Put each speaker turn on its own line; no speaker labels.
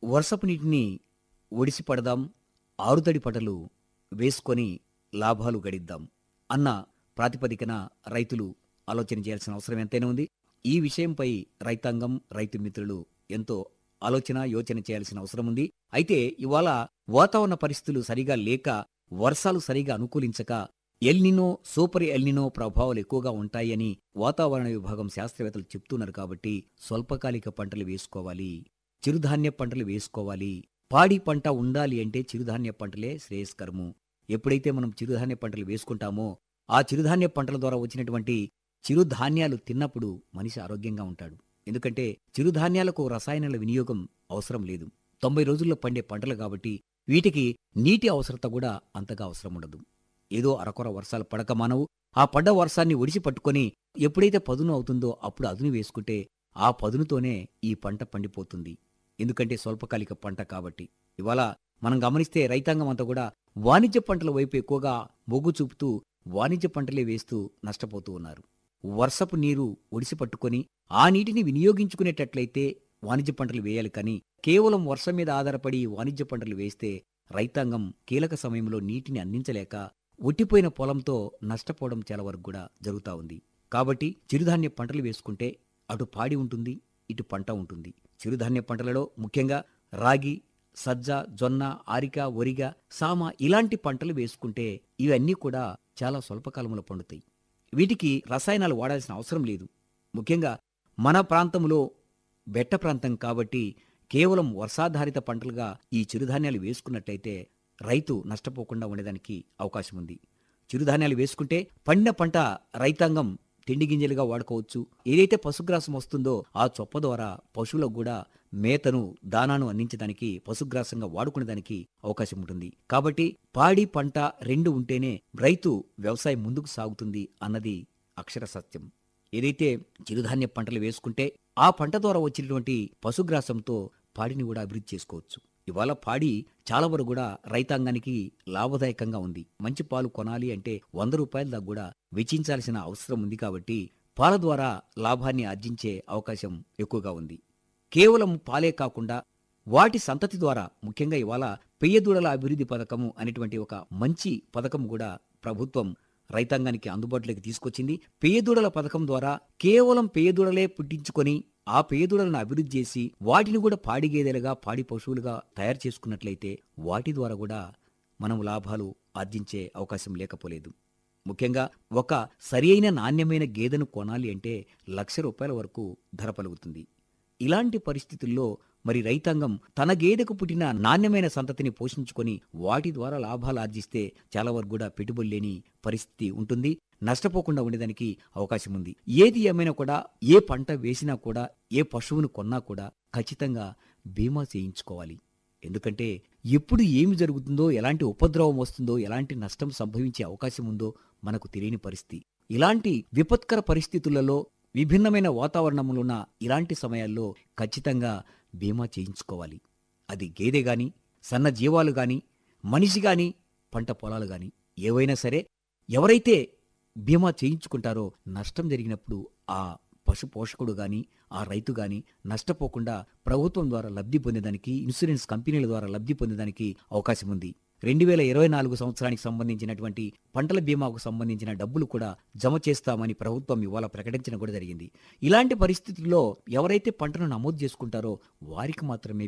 వర్షపు నీటిని ఒడిసి పడదాం ఆరుతడి పంటలు వేసుకొని లాభాలు గడిద్దాం అన్న ప్రాతిపదికన రైతులు ఆలోచన చేయాల్సిన అవసరం ఎంతైనా ఉంది ఈ విషయంపై రైతాంగం రైతు మిత్రులు ఎంతో ఆలోచన యోచన చేయాల్సిన అవసరం ఉంది అయితే ఇవాళ వాతావరణ పరిస్థితులు సరిగా లేక వర్షాలు సరిగా అనుకూలించక ఎల్నినో సూపర్ ఎల్నినో ప్రభావాలు ఎక్కువగా ఉంటాయని వాతావరణ విభాగం శాస్త్రవేత్తలు చెప్తున్నారు కాబట్టి స్వల్పకాలిక పంటలు వేసుకోవాలి చిరుధాన్య పంటలు వేసుకోవాలి పాడి పంట ఉండాలి అంటే చిరుధాన్య పంటలే శ్రేయస్కరము ఎప్పుడైతే మనం చిరుధాన్య పంటలు వేసుకుంటామో ఆ చిరుధాన్య పంటల ద్వారా వచ్చినటువంటి చిరుధాన్యాలు తిన్నప్పుడు మనిషి ఆరోగ్యంగా ఉంటాడు ఎందుకంటే చిరుధాన్యాలకు రసాయనాల వినియోగం అవసరం లేదు తొంభై రోజుల్లో పండే పంటలు కాబట్టి వీటికి నీటి అవసరత కూడా అంతగా అవసరం ఉండదు ఏదో అరకొర వర్షాలు పడక మానవు ఆ పడ్డ వర్షాన్ని ఒడిసి పట్టుకొని ఎప్పుడైతే పదును అవుతుందో అప్పుడు అదును వేసుకుంటే ఆ పదునుతోనే ఈ పంట పండిపోతుంది ఎందుకంటే స్వల్పకాలిక పంట కాబట్టి ఇవాళ మనం గమనిస్తే రైతాంగం అంతా కూడా వాణిజ్య పంటల వైపు ఎక్కువగా మొగ్గు చూపుతూ వాణిజ్య పంటలే వేస్తూ నష్టపోతూ ఉన్నారు వర్షపు నీరు ఒడిసి పట్టుకొని ఆ నీటిని వినియోగించుకునేటట్లయితే వాణిజ్య పంటలు వేయాలి కానీ కేవలం వర్షం మీద ఆధారపడి వాణిజ్య పంటలు వేస్తే రైతాంగం కీలక సమయంలో నీటిని అందించలేక ఒట్టిపోయిన పొలంతో నష్టపోవడం చాలా వరకు కూడా జరుగుతా ఉంది కాబట్టి చిరుధాన్య పంటలు వేసుకుంటే అటు పాడి ఉంటుంది ఇటు పంట ఉంటుంది చిరుధాన్య పంటలలో ముఖ్యంగా రాగి సజ్జ జొన్న ఆరిక ఒరిగ సామ ఇలాంటి పంటలు వేసుకుంటే ఇవన్నీ కూడా చాలా స్వల్పకాలంలో పండుతాయి వీటికి రసాయనాలు వాడాల్సిన అవసరం లేదు ముఖ్యంగా మన ప్రాంతంలో బెట్ట ప్రాంతం కాబట్టి కేవలం వర్షాధారిత పంటలుగా ఈ చిరుధాన్యాలు వేసుకున్నట్లయితే రైతు నష్టపోకుండా ఉండేదానికి అవకాశం ఉంది చిరుధాన్యాలు వేసుకుంటే పండిన పంట రైతాంగం తిండి గింజలుగా వాడుకోవచ్చు ఏదైతే పశుగ్రాసం వస్తుందో ఆ చొప్ప ద్వారా పశువులకు కూడా మేతను దానాను అందించడానికి పశుగ్రాసంగా వాడుకునేదానికి అవకాశం ఉంటుంది కాబట్టి పాడి పంట రెండు ఉంటేనే రైతు వ్యవసాయం ముందుకు సాగుతుంది అన్నది అక్షర సత్యం ఏదైతే చిరుధాన్య పంటలు వేసుకుంటే ఆ పంట ద్వారా వచ్చినటువంటి పశుగ్రాసంతో పాడిని కూడా అభివృద్ధి చేసుకోవచ్చు ఇవాళ పాడి చాలా వరకు కూడా రైతాంగానికి లాభదాయకంగా ఉంది మంచి పాలు కొనాలి అంటే వంద రూపాయల దాకా కూడా వెచ్చించాల్సిన అవసరం ఉంది కాబట్టి పాల ద్వారా లాభాన్ని ఆర్జించే అవకాశం ఎక్కువగా ఉంది కేవలం పాలే కాకుండా వాటి సంతతి ద్వారా ముఖ్యంగా ఇవాళ పెయ్యదూడల అభివృద్ధి పథకము అనేటువంటి ఒక మంచి పథకం కూడా ప్రభుత్వం రైతాంగానికి అందుబాటులోకి తీసుకొచ్చింది పేదూడల పథకం ద్వారా కేవలం పేదూడలే పుట్టించుకొని ఆ పేదూడలను అభివృద్ధి చేసి వాటిని కూడా పాడి గేదెలుగా పాడి పశువులుగా తయారు చేసుకున్నట్లయితే వాటి ద్వారా కూడా మనం లాభాలు ఆర్జించే అవకాశం లేకపోలేదు ముఖ్యంగా ఒక సరి అయిన నాణ్యమైన గేదెను కొనాలి అంటే లక్ష రూపాయల వరకు ధర పలుకుతుంది ఇలాంటి పరిస్థితుల్లో మరి రైతాంగం తన గేదెకు పుట్టిన నాణ్యమైన సంతతిని పోషించుకొని వాటి ద్వారా లాభాలు ఆర్జిస్తే చాలా వరకు కూడా పెట్టుబడి లేని పరిస్థితి ఉంటుంది నష్టపోకుండా ఉండేదానికి అవకాశం ఉంది ఏది ఏమైనా కూడా ఏ పంట వేసినా కూడా ఏ పశువును కొన్నా కూడా ఖచ్చితంగా బీమా చేయించుకోవాలి ఎందుకంటే ఎప్పుడు ఏమి జరుగుతుందో ఎలాంటి ఉపద్రవం వస్తుందో ఎలాంటి నష్టం సంభవించే అవకాశం ఉందో మనకు తెలియని పరిస్థితి ఇలాంటి విపత్కర పరిస్థితులలో విభిన్నమైన వాతావరణంలో ఉన్న ఇలాంటి సమయాల్లో ఖచ్చితంగా బీమా చేయించుకోవాలి అది గేదె గాని సన్న జీవాలు గాని మనిషి గాని పంట పొలాలు గాని ఏవైనా సరే ఎవరైతే బీమా చేయించుకుంటారో నష్టం జరిగినప్పుడు ఆ పశు పోషకుడు గాని ఆ రైతు గాని నష్టపోకుండా ప్రభుత్వం ద్వారా లబ్ధి పొందేదానికి ఇన్సూరెన్స్ కంపెనీల ద్వారా లబ్ధి పొందేదానికి అవకాశం ఉంది రెండు వేల ఇరవై నాలుగు సంవత్సరానికి సంబంధించినటువంటి పంటల బీమాకు సంబంధించిన డబ్బులు కూడా జమ చేస్తామని ప్రభుత్వం ఇవాళ ప్రకటించడం కూడా జరిగింది ఇలాంటి పరిస్థితుల్లో ఎవరైతే పంటను నమోదు చేసుకుంటారో వారికి మాత్రమే